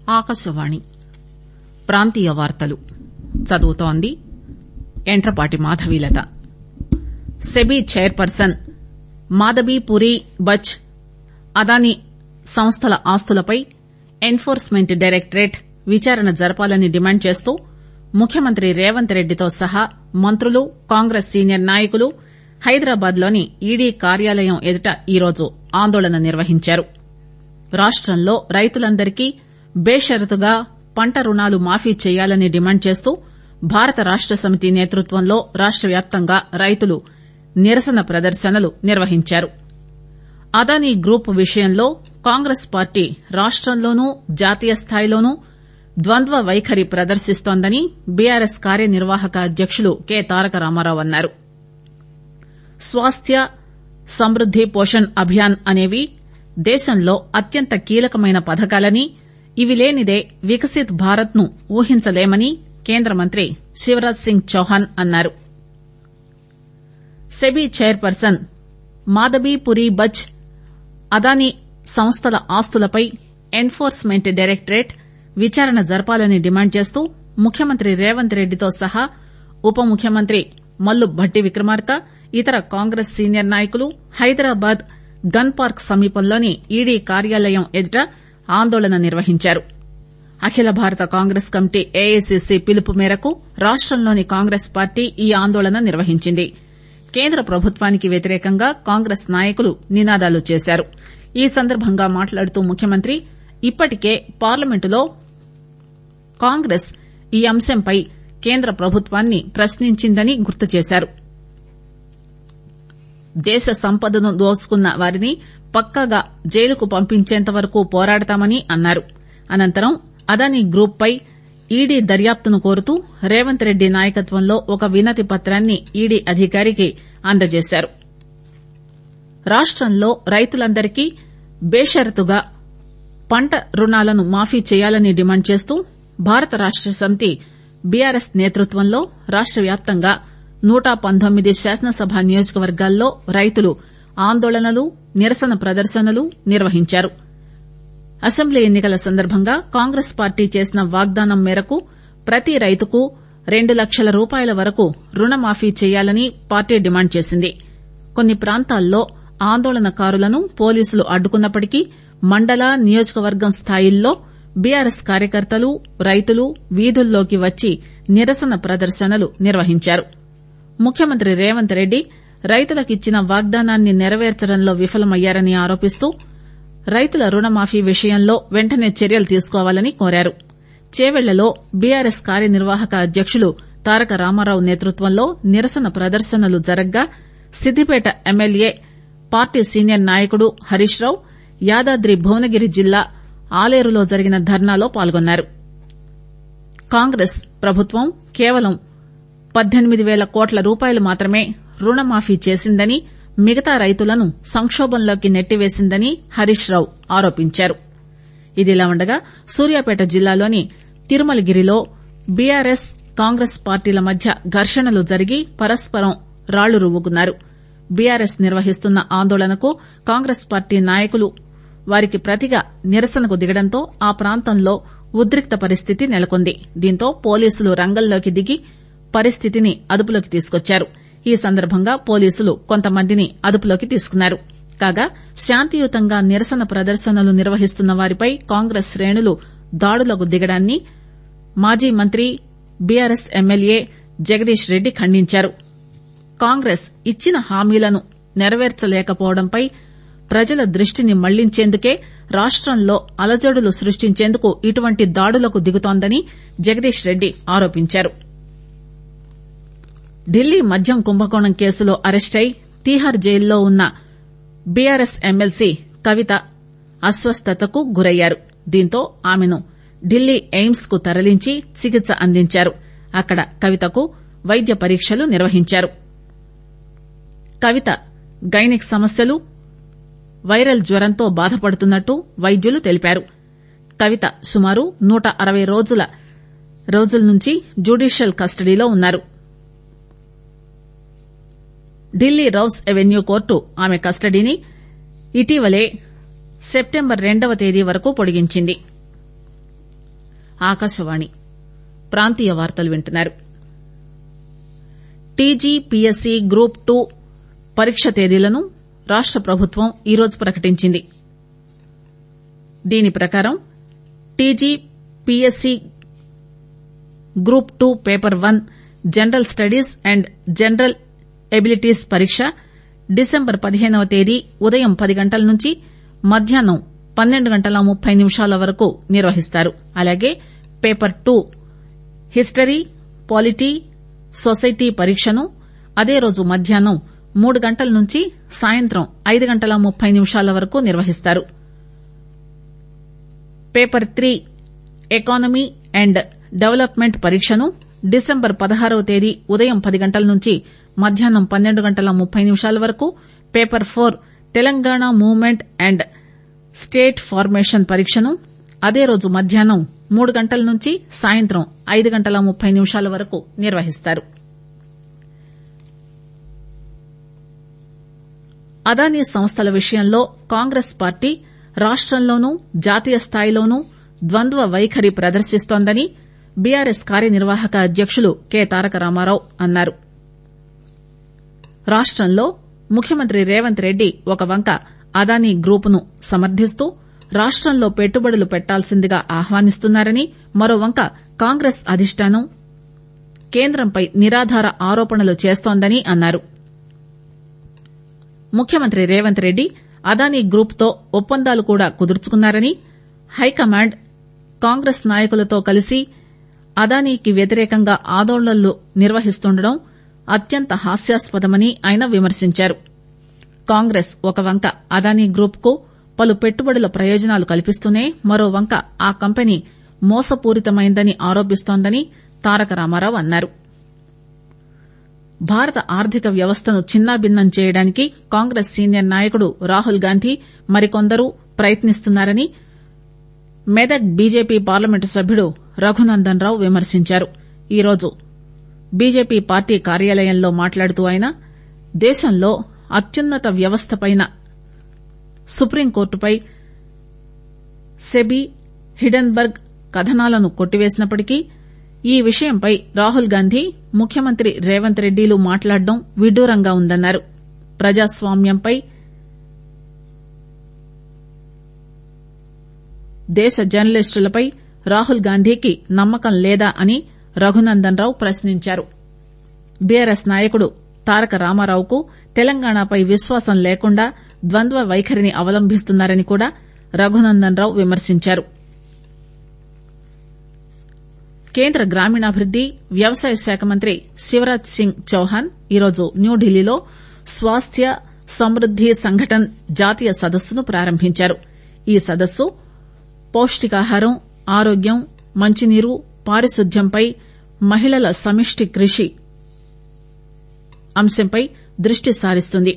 ఆకాశవాణి ప్రాంతీయ వార్తలు చదువుతోంది ఎంట్రపాటి మాధవీలత సెబీ చైర్పర్సన్ మాధవీ పురి బచ్ అదానీ సంస్థల ఆస్తులపై ఎన్ ఫోర్స్ మెంట్ డైరెక్టరేట్ విచారణ జరపాలని డిమాండ్ చేస్తూ ముఖ్యమంత్రి రేవంత్ రెడ్డితో సహా మంత్రులు కాంగ్రెస్ సీనియర్ నాయకులు హైదరాబాద్ లోని ఈడీ కార్యాలయం ఎదుట ఈరోజు ఆందోళన నిర్వహించారు రాష్టంలో రైతులందరికీ బేషరతుగా పంట రుణాలు మాఫీ చేయాలని డిమాండ్ చేస్తూ భారత రాష్ట సమితి నేతృత్వంలో రాష్ట వ్యాప్తంగా రైతులు నిరసన ప్రదర్శనలు నిర్వహించారు అదానీ గ్రూప్ విషయంలో కాంగ్రెస్ పార్టీ రాష్టంలోనూ జాతీయ స్థాయిలోనూ ద్వంద్వ వైఖరి ప్రదర్శిస్తోందని బీఆర్ఎస్ కార్యనిర్వాహక అధ్యకులు కె తారక రామారావు అన్నారు స్వాస్థ్య సమృద్ది పోషణ్ అభియాన్ అనేవి దేశంలో అత్యంత కీలకమైన పథకాలని ఇవి లేనిదే వికసిత్ భారత్ ను ఊహించలేమని కేంద్ర మంత్రి శివరాజ్ సింగ్ చౌహాన్ అన్నారు సెబీ చైర్పర్సన్ మాధవీ పురి బచ్ అదానీ సంస్థల ఆస్తులపై ఎన్ ఫోర్స్ మెంట్ డైరెక్టరేట్ విచారణ జరపాలని డిమాండ్ చేస్తూ ముఖ్యమంత్రి రేవంత్ రెడ్డితో సహా ఉప ముఖ్యమంత్రి మల్లు భట్టి విక్రమార్క ఇతర కాంగ్రెస్ సీనియర్ నాయకులు హైదరాబాద్ గన్ పార్క్ సమీపంలోని ఈడీ కార్యాలయం ఎదుట ఆందోళన నిర్వహించారు అఖిల భారత కాంగ్రెస్ కమిటీ ఏఐసిసి పిలుపు మేరకు రాష్టంలోని కాంగ్రెస్ పార్టీ ఈ ఆందోళన నిర్వహించింది కేంద్ర ప్రభుత్వానికి వ్యతిరేకంగా కాంగ్రెస్ నాయకులు నినాదాలు చేశారు ఈ సందర్భంగా మాట్లాడుతూ ముఖ్యమంత్రి ఇప్పటికే పార్లమెంటులో కాంగ్రెస్ ఈ అంశంపై కేంద్ర ప్రభుత్వాన్ని ప్రశ్నించిందని గుర్తు చేశారు దేశ సంపదను దోచుకున్న వారిని పక్కాగా జైలుకు పంపించేంత వరకు పోరాడతామని అన్నారు అనంతరం అదానీ గ్రూప్ పై ఈడీ దర్యాప్తును కోరుతూ రేవంత్ రెడ్డి నాయకత్వంలో ఒక వినతి పత్రాన్ని ఈడీ అధికారికి అందజేశారు రాష్టంలో రైతులందరికీ బేషరతుగా పంట రుణాలను మాఫీ చేయాలని డిమాండ్ చేస్తూ భారత రాష్ట సమితి బీఆర్ఎస్ నేతృత్వంలో రాష్ట వ్యాప్తంగా నూట పంతొమ్మిది శాసనసభ నియోజకవర్గాల్లో రైతులు ఆందోళనలు నిరసన ప్రదర్శనలు నిర్వహించారు అసెంబ్లీ ఎన్ని కల సందర్భంగా కాంగ్రెస్ పార్టీ చేసిన వాగ్దానం మేరకు ప్రతి రైతుకు రెండు లక్షల రూపాయల వరకు రుణమాఫీ చేయాలని పార్టీ డిమాండ్ చేసింది కొన్ని ప్రాంతాల్లో ఆందోళనకారులను పోలీసులు అడ్డుకున్నప్పటికీ మండల నియోజకవర్గం స్థాయిల్లో బీఆర్ఎస్ కార్యకర్తలు రైతులు వీధుల్లోకి వచ్చి నిరసన ప్రదర్శనలు నిర్వహించారు ముఖ్యమంత్రి రేవంత్ రెడ్డి రైతులకిచ్చిన వాగ్దానాన్ని నెరవేర్చడంలో విఫలమయ్యారని ఆరోపిస్తూ రైతుల రుణమాఫీ విషయంలో వెంటనే చర్యలు తీసుకోవాలని కోరారు చేవెళ్లలో బీఆర్ఎస్ కార్యనిర్వాహక అధ్యకులు తారక రామారావు నేతృత్వంలో నిరసన ప్రదర్శనలు జరగ్గా సిద్దిపేట ఎమ్మెల్యే పార్టీ సీనియర్ నాయకుడు హరీష్ రావు యాదాద్రి భువనగిరి జిల్లా ఆలేరులో జరిగిన ధర్నాలో పాల్గొన్నారు కాంగ్రెస్ ప్రభుత్వం కేవలం పద్దెనిమిది పేల కోట్ల రూపాయలు మాత్రమే రుణమాఫీ చేసిందని మిగతా రైతులను సంకోభంలోకి నెట్టివేసిందని హరీష్ రావు ఆరోపించారు ఇదిలా ఉండగా సూర్యాపేట జిల్లాలోని తిరుమలగిరిలో బీఆర్ఎస్ కాంగ్రెస్ పార్టీల మధ్య ఘర్షణలు జరిగి పరస్పరం రాళ్లు రువ్వుకున్నారు బీఆర్ఎస్ నిర్వహిస్తున్న ఆందోళనకు కాంగ్రెస్ పార్టీ నాయకులు వారికి ప్రతిగా నిరసనకు దిగడంతో ఆ ప్రాంతంలో ఉద్రిక్త పరిస్థితి నెలకొంది దీంతో పోలీసులు రంగంలోకి దిగి పరిస్థితిని అదుపులోకి తీసుకొచ్చారు ఈ సందర్భంగా పోలీసులు కొంతమందిని అదుపులోకి తీసుకున్నారు కాగా శాంతియుతంగా నిరసన ప్రదర్శనలు నిర్వహిస్తున్న వారిపై కాంగ్రెస్ శ్రేణులు దాడులకు దిగడాన్ని మాజీ మంత్రి బీఆర్ఎస్ ఎమ్మెల్యే జగదీష్ రెడ్డి ఖండించారు కాంగ్రెస్ ఇచ్చిన హామీలను నెరవేర్చలేకపోవడంపై ప్రజల దృష్టిని మళ్లించేందుకే రాష్టంలో అలజడులు సృష్టించేందుకు ఇటువంటి దాడులకు దిగుతోందని జగదీష్ రెడ్డి ఆరోపించారు ఢిల్లీ మద్యం కుంభకోణం కేసులో అరెస్టై తీహార్ జైల్లో ఉన్న బీఆర్ఎస్ ఎమ్మెల్సీ కవిత అస్వస్థతకు గురయ్యారు దీంతో ఆమెను ఢిల్లీ ఎయిమ్స్ కు తరలించి చికిత్స అందించారు అక్కడ కవితకు వైద్య పరీక్షలు నిర్వహించారు కవిత గైనిక్ సమస్యలు వైరల్ జ్వరంతో బాధపడుతున్నట్టు వైద్యులు తెలిపారు కవిత సుమారు నూట అరవై రోజుల రోజుల నుంచి జ్యుడీషియల్ కస్టడీలో ఉన్నారు ఢిల్లీ రౌస్ ఎవెన్యూ కోర్టు ఆమె కస్టడీని ఇటీవలే సెప్టెంబర్ రెండవ తేదీ వరకు పొడిగించింది ఆకాశవాణి ప్రాంతీయ వార్తలు వింటున్నారు టీజీ పీఎస్సీ గ్రూప్ టూ పరీక్ష తేదీలను రాష్ట ప్రభుత్వం ఈరోజు ప్రకటించింది దీని ప్రకారం TG PSC group two paper one general studies and general abilities పరీక్ష డిసెంబర్ పదిహేనవ తేదీ ఉదయం పది గంటల నుంచి మధ్యాహ్నం పన్నెండు గంటల ముప్పై నిమిషాల వరకు నిర్వహిస్తారు అలాగే paper two history polity society పరీక్షను అదే రోజు మధ్యాహ్నం మూడు గంటల నుంచి సాయంత్రం ఐదు గంటల ముప్పై నిమిషాల వరకు నిర్వహిస్తారు paper three economy and development పరీక్షను డిసెంబర్ పదహారవ తేదీ ఉదయం పది గంటల నుంచి మధ్యాహ్నం పన్నెండు గంటల ముప్పై నిమిషాల వరకు paper four Telangana movement and state formation పరీక్షను అదే రోజు మధ్యాహ్నం మూడు గంటల నుంచి సాయంత్రం ఐదు గంటల ముప్పై నిమిషాల వరకు నిర్వహిస్తారు అదానీ సంస్థల విషయంలో కాంగ్రెస్ పార్టీ రాష్టంలోనూ జాతీయ స్థాయిలోనూ ద్వంద్వ వైఖరి ప్రదర్శిస్తోందని బీఆర్ఎస్ కార్యనిర్వాహక అధ్యకులు కె తారక రామారావు అన్నారు రాష్టంలో ముఖ్యమంత్రి రేవంత్ రెడ్డి ఒక వంక అదానీ గ్రూపును సమర్థిస్తూ రాష్టంలో పెట్టుబడులు పెట్టాల్సిందిగా ఆహ్వానిస్తున్నారని మరోవంక కాంగ్రెస్ అధిష్టానం కేంద్రంపై నిరాధార ఆరోపణలు చేస్తోందని అన్నారు ముఖ్యమంత్రి రేవంత్ రెడ్డి అదానీ గ్రూప్ తో ఒప్పందాలు కూడా కుదుర్చుకున్నారని హైకమాండ్ కాంగ్రెస్ నాయకులతో కలిసి అదానీకి వ్యతిరేకంగా ఆందోళనలు నిర్వహిస్తుండడం అత్యంత హాస్యాస్పదమని ఆయన విమర్శించారు కాంగ్రెస్ ఒక వంక అదానీ గ్రూప్ కు పలు పెట్టుబడుల ప్రయోజనాలు కల్పిస్తూనే మరోవంక ఆ కంపెనీ మోసపూరితమైందని ఆరోపిస్తోందని తారక రామారావు అన్నారు భారత ఆర్థిక వ్యవస్థను చిన్నాభిన్నం చేయడానికి కాంగ్రెస్ సీనియర్ నాయకుడు రాహుల్ గాంధీ మరికొందరు ప్రయత్నిస్తున్నారని మెదక్ బీజేపీ పార్లమెంటు సభ్యుడు రఘునందన్ రావు విమర్శించారు ఈరోజు బీజేపీ పార్టీ కార్యాలయంలో మాట్లాడుతూ ఆయన దేశంలో అత్యున్నత వ్యవస్థపైన సుప్రీంకోర్టుపై సెబీ హిడెన్బర్గ్ కథనాలను కొట్టివేసినప్పటికీ ఈ విషయంపై రాహుల్ గాంధీ ముఖ్యమంత్రి రేవంత్ రెడ్డిలు మాట్లాడడం విడ్డూరంగా ఉందన్నారు ప్రజాస్వామ్యంపై దేశ జర్నలిస్టులపై రాహుల్ గాంధీకి నమ్మకం లేదా అని రఘునందన్ రావు ప్రశ్నించారు బీఆర్ఎస్ నాయకుడు తారక రామారావుకు తెలంగాణపై విశ్వాసం లేకుండా ద్వంద్వ వైఖరిని అవలంబిస్తున్నారని కూడా రఘునందన్ రావు విమర్శించారు కేంద్ర గ్రామీణాభివృద్ది వ్యవసాయ శాఖ మంత్రి శివరాజ్ సింగ్ చౌహాన్ ఈరోజు న్యూఢిల్లీలో స్వాస్థ్య సమృద్ది సంఘటన్ జాతీయ సదస్సును ప్రారంభించారు ఈ సదస్సు పౌష్టికాహారం ఆరోగ్యం మంచినీరు పారిశుద్ధ్యంపై మహిళల సమిష్టి కృషి అంశంపై దృష్టి సారిస్తుంది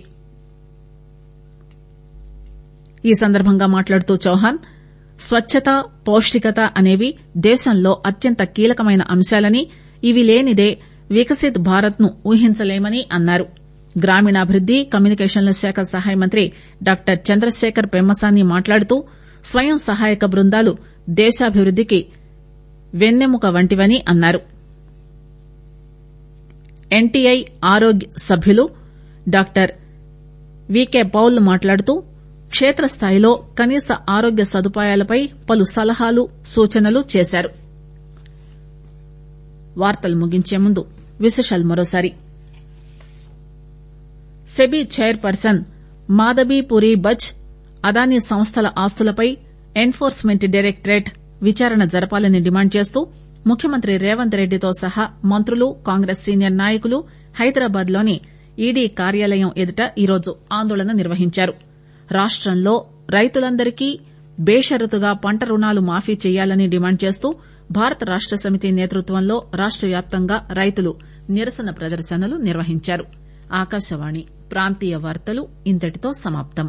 ఈ సందర్భంగా మాట్లాడుతూ చౌహాన్ స్వచ్చత పౌష్టికత అనేవి దేశంలో అత్యంత కీలకమైన అంశాలని ఇవి లేనిదే వికసిత్ భారత్ ను ఊహించలేమని అన్నారు గ్రామీణాభివృద్ది కమ్యూనికేషన్ల శాఖ సహాయ మంత్రి డాక్టర్ చంద్రశేఖర్ పెమ్మసాని మాట్లాడుతూ స్వయం సహాయక బృందాలు దేశాభివృద్దికి వెన్నెముక వంటివని అన్నారు ఎన్టీఐ ఆరోగ్య సభ్యులు డాక్టర్ వికే పౌల్ మాట్లాడుతూ క్షేత్రస్థాయిలో కనీస ఆరోగ్య సదుపాయాలపై పలు సలహాలు సూచనలు చేశారు వార్తలు ముగించే ముందు విశేషాలు మరోసారి SEBI chairperson Madhabi Puri Buch Adani సంస్థల ఆస్తులపై ఎన్ఫోర్స్మెంట్ డైరెక్టరేట్ విచారణ జరపాలని డిమాండ్ చేస్తూ ముఖ్యమంత్రి రేవంత్ రెడ్డితో సహా మంత్రులు కాంగ్రెస్ సీనియర్ నాయకులు హైదరాబాద్ లోని ఈడీ కార్యాలయం ఎదుట ఈరోజు ఆందోళన నిర్వహించారు రాష్టంలో రైతులందరికీ బేషరతుగా పంట రుణాలు మాఫీ చేయాలని డిమాండ్ చేస్తూ భారత రాష్ట సమితి నేతృత్వంలో రాష్ట వ్యాప్తంగా రైతులు నిరసన ప్రదర్శనలు నిర్వహించారు ఆకాశవాణి ప్రాంతీయ వార్తలు ఇంతటితో సమాప్తం